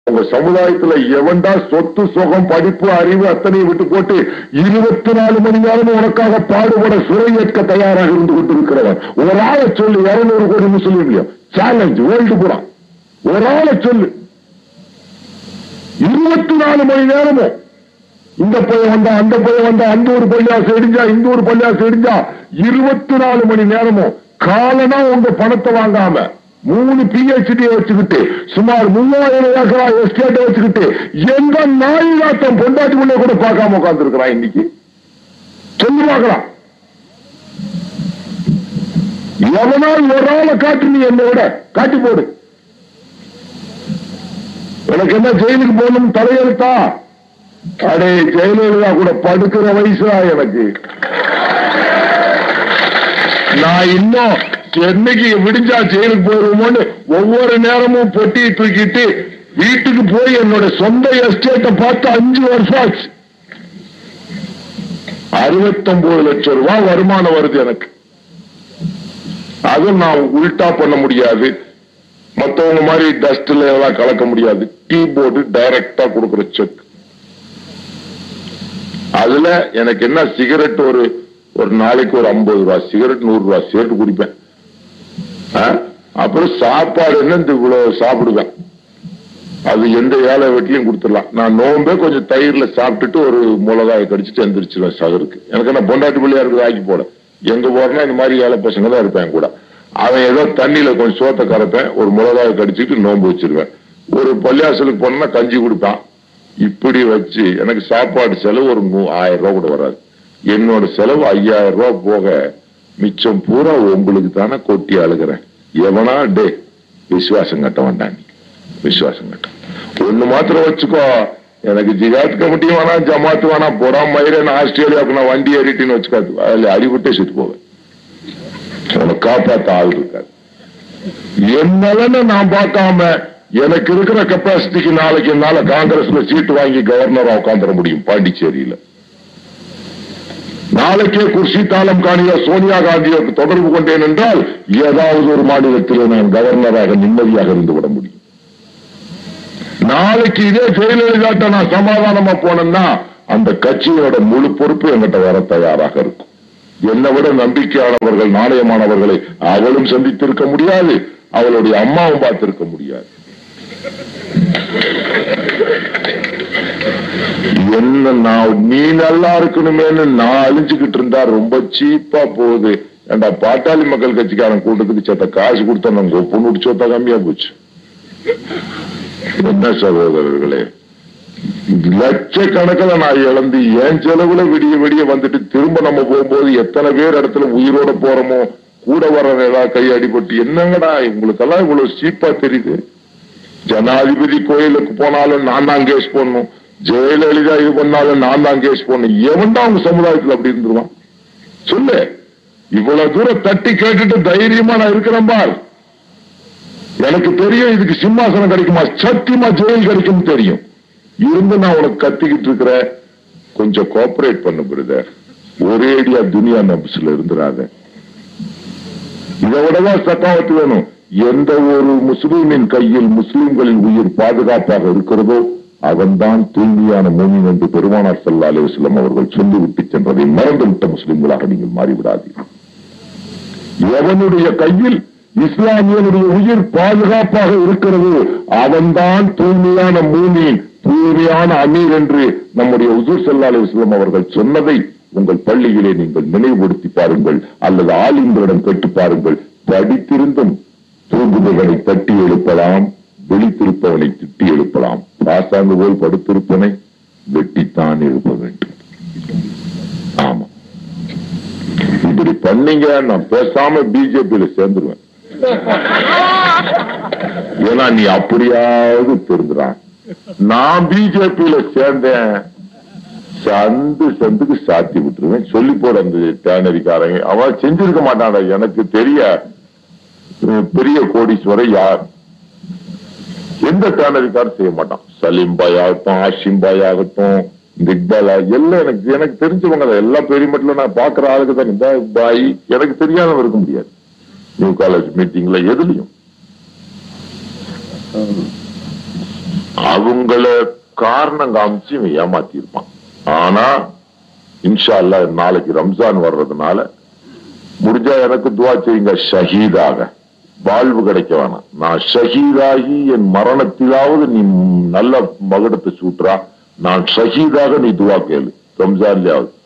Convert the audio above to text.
உங்க சமுதாயத்துல எவன்டா சொத்து சுகம் படிப்பு அறிவு அத்தனையும் விட்டு போட்டு இருபத்தி நாலு மணி நேரமும் உனக்காக பாடுபட சுரை ஏற்க தயாராக இருந்து கொண்டிருக்கிறவன் ஒரு ஆளை சொல்லு இருநூறு கோடி முஸ்லீம் சேலஞ்ச் வேர்ல்டு பூரா ஒரு ஆளை சொல்லு இருபத்தி நாலு மணி நேரமும் இந்த பையன் வந்தா அந்த பையன் வந்தா அந்த ஒரு பள்ளியாசம் இடிஞ்சா இந்த ஒரு பள்ளியாசம் இடிஞ்சா இருபத்தி நாலு மணி நேரமும் காலனா உங்க பணத்தை வாங்காம மூணு பிஹெச்டி வச்சுக்கிட்டு சுமார் மூவாயிரம் ஏக்கரா எஸ்டேட் வச்சுக்கிட்டு எந்த நாயிலாட்டம் பொண்டாட்டிக்குள்ளே கூட பார்க்காம உட்கார்ந்து இருக்கிறான் இன்னைக்கு சொல்லி பார்க்கலாம் எவனால் ஒரு ஆளை காட்டு நீ என்னை விட காட்டி போடு எனக்கு என்ன ஜெயிலுக்கு போகணும் தலையெழுத்தா அடே ஜெயலலிதா கூட படுக்கிற வயசுடா எனக்கு நான் இன்னும் என்னைக்கு விடிஞ்சா ஜெயிலுக்கு போயிருவோமோன்னு ஒவ்வொரு நேரமும் பொட்டியை தூக்கிட்டு வீட்டுக்கு போய் என்னோட சொந்த எஸ்டேட்டை பார்த்து அஞ்சு வருஷம் ஆச்சு அறுபத்தொன்பது லட்சம் ரூபாய் வருமானம் வருது எனக்கு அதுவும் நான் உல்டா பண்ண முடியாது மத்தவங்க மாதிரி டஸ்ட்ல எல்லாம் கலக்க முடியாது டீ போர்டு டைரக்டா கொடுக்குற செக் அதுல எனக்கு என்ன சிகரெட் ஒரு ஒரு நாளைக்கு ஒரு ஐம்பது ரூபாய் சிகரெட் நூறு ரூபாய் சிகரெட் குடிப்பேன் ஆ? அப்புறம் சாப்பாடு என்ன இந்த இவ்வளவு சாப்பிடுவேன் அது எந்த ஏழை வீட்லயும் கொடுத்துடலாம் நான் நோம்பே கொஞ்சம் தயிர்ல சாப்பிட்டுட்டு ஒரு மிளகாயை கடிச்சிட்டு எந்திரிச்சிருவேன் சகருக்கு எனக்கு என்ன பொண்டாட்டி பிள்ளையா இருக்குது ஆக்கி போட எங்க போறேன்னா இந்த மாதிரி ஏழை பசங்க தான் இருப்பேன் கூட அவன் ஏதோ தண்ணியில கொஞ்சம் சோத்தை கரைப்பேன் ஒரு மிளகாயை கடிச்சிட்டு நோம்பு வச்சிருவேன் ஒரு பள்ளியாசலுக்கு போனா கஞ்சி கொடுப்பான் இப்படி வச்சு எனக்கு சாப்பாடு செலவு ஒரு நூ ஆயிரம் ரூபாய் கூட வராது என்னோட செலவு ஐயாயிரம் ரூபாய் போக மிச்சம் பூரா உங்களுக்கு தானே கொட்டி அழுகிறேன் எவனா டே விசுவாசம் கட்ட வேண்டாம் நீ விசுவாசம் கட்ட ஒண்ணு மாத்திரம் வச்சுக்கோ எனக்கு ஜிகாத் கமிட்டியும் வேணாம் ஜமாத்து வேணாம் போடா மயிரன் ஆஸ்திரேலியாவுக்கு நான் வண்டி ஏறிட்டின்னு வச்சுக்காது அதுல அடிபட்டே சுட்டு போவேன் உனக்கு காப்பாத்த ஆள் இருக்காது என் நலனை நான் பார்க்காம எனக்கு இருக்கிற கெப்பாசிட்டிக்கு நாளைக்கு என்னால காங்கிரஸ்ல சீட்டு வாங்கி கவர்னரா உட்காந்துட முடியும் பாண்டிச்சேரியில நாளைக்கே குர்சி தாளம் காணிய சோனியா காந்தியோக்கு தொடர்பு கொண்டேன் என்றால் ஏதாவது ஒரு மாநிலத்தில் நான் கவர்னராக நிம்மதியாக இருந்து விட முடியும் நாளைக்கு இதே ஜெயலலிதாட்ட நான் சமாதானமா போனேன்னா அந்த கட்சியோட முழு பொறுப்பு என்கிட்ட வர தயாராக இருக்கும் என்னை விட நம்பிக்கையானவர்கள் நாணயமானவர்களை அவளும் சந்தித்திருக்க முடியாது அவளுடைய அம்மாவும் பார்த்திருக்க முடியாது என்ன நான் நீ நல்லா இருக்கணுமேன்னு நான் அழிஞ்சுக்கிட்டு இருந்தா ரொம்ப சீப்பா போகுது ஏண்டா பாட்டாளி மக்கள் கட்சிக்காரன் கூட்டத்துக்கு சேர்த்த காசு கொடுத்தா நாங்க ஒப்பு சொத்தா கம்மியா போச்சு என்ன சகோதரர்களே லட்சக்கணக்கில் நான் இழந்து என் செலவுல விடிய விடிய வந்துட்டு திரும்ப நம்ம போகும்போது எத்தனை பேர் இடத்துல உயிரோட போறோமோ கூட வர ஏதாவது கை அடிபட்டு என்னங்கடா உங்களுக்கெல்லாம் இவ்வளவு சீப்பா தெரியுது ஜனாதிபதி கோயிலுக்கு போனாலும் நான் தான் கேஸ் போடணும் ஜெயலலிதா இது பண்ணாலும் நான் தான் கேஸ் போடணும் எவன்டா அவங்க சமுதாயத்துல அப்படி இருந்துருவான் சொல்லு இவ்வளவு தூரம் தட்டி கேட்டுட்டு தைரியமா நான் இருக்கிறேன் பார் எனக்கு தெரியும் இதுக்கு சிம்மாசனம் கிடைக்குமா சத்தியமா ஜெயில் கிடைக்கும் தெரியும் இருந்து நான் உனக்கு கத்திக்கிட்டு இருக்கிறேன் கொஞ்சம் கோஆபரேட் பண்ணு பிரதர் ஒரே அடியா துனியா நப்ஸ்ல இருந்துராத இதை விடதான் சக்காவத்து வேணும் எந்த ஒரு முஸ்லீமின் கையில் முஸ்லிம்களின் உயிர் பாதுகாப்பாக இருக்கிறதோ அவன்தான் தூய்மையான மூமின் என்று பெருமானார் சல்லா அலுவலம் அவர்கள் சொல்லிவிட்டு சென்றதை மறந்துவிட்ட முஸ்லிம்களாக நீங்கள் மாறிவிடாதீர்கள் எவனுடைய கையில் இஸ்லாமியனுடைய உயிர் பாதுகாப்பாக இருக்கிறது அவன்தான் தூய்மையான மூமின் தூய்மையான அமீர் என்று நம்முடைய உசூர் சல்லா அலுவலம் அவர்கள் சொன்னதை உங்கள் பள்ளியிலே நீங்கள் நினைவுபடுத்தி பாருங்கள் அல்லது ஆலிம்களிடம் கேட்டு பாருங்கள் படித்திருந்தும் தூங்குபவனை தட்டி எழுப்பலாம் விழித்திருப்பவனை திட்டி எழுப்பலாம் பாசாங்கு போல் படுத்திருப்பவனை வெட்டித்தான் எழுப்ப வேண்டும் ஆமா இப்படி பண்ணீங்க நான் பேசாம பிஜேபியில சேர்ந்துருவேன் ஏன்னா நீ அப்படியாவது திருந்துறான் நான் பிஜேபியில சேர்ந்தேன் சந்து சந்துக்கு சாத்தி விட்டுருவேன் சொல்லி போற அந்த டேனரிக்காரங்க அவன் செஞ்சிருக்க மாட்டான்டா எனக்கு தெரிய அஹ், பெரிய கோடீஸ்வரர் யார் எந்த டேனரிக்காரும் செய்ய மாட்டான் சலீம் பாய் ஆகட்டும் ஆஷிம் பாய் ஆகட்டும் இந்த இக்பால் ஆ- எல்லாம் எனக்கு எனக்கு தெரிஞ்சவங்க தான் எல்லா பெரிய மட்டும் நான் பாக்குற ஆளுக்கு தான் இந்த பாய் எனக்கு தெரியாதவன் இருக்க முடியாது நியூ காலேஜ் மீட்டிங்ல எதுலயும் அவங்கள காரணம் காமிச்சு இவன் ஏமாத்திருப்பான் ஆனா இன்ஷா அல்லாஹ் நாளைக்கு ரம்ஜான் வர்றதுனால முடிஞ்சா எனக்கு துவா செய்யுங்க ஷஹீதாக வாழ்வு கிடைக்க வேணாம் நான் ஷஹீதாகி என் மரணத்திலாவது நீ நல்ல மகுடத்தை சூட்டுறா நான் ஷஹீதாக நீ துவா கேளு ரம்ஜான்லயாவது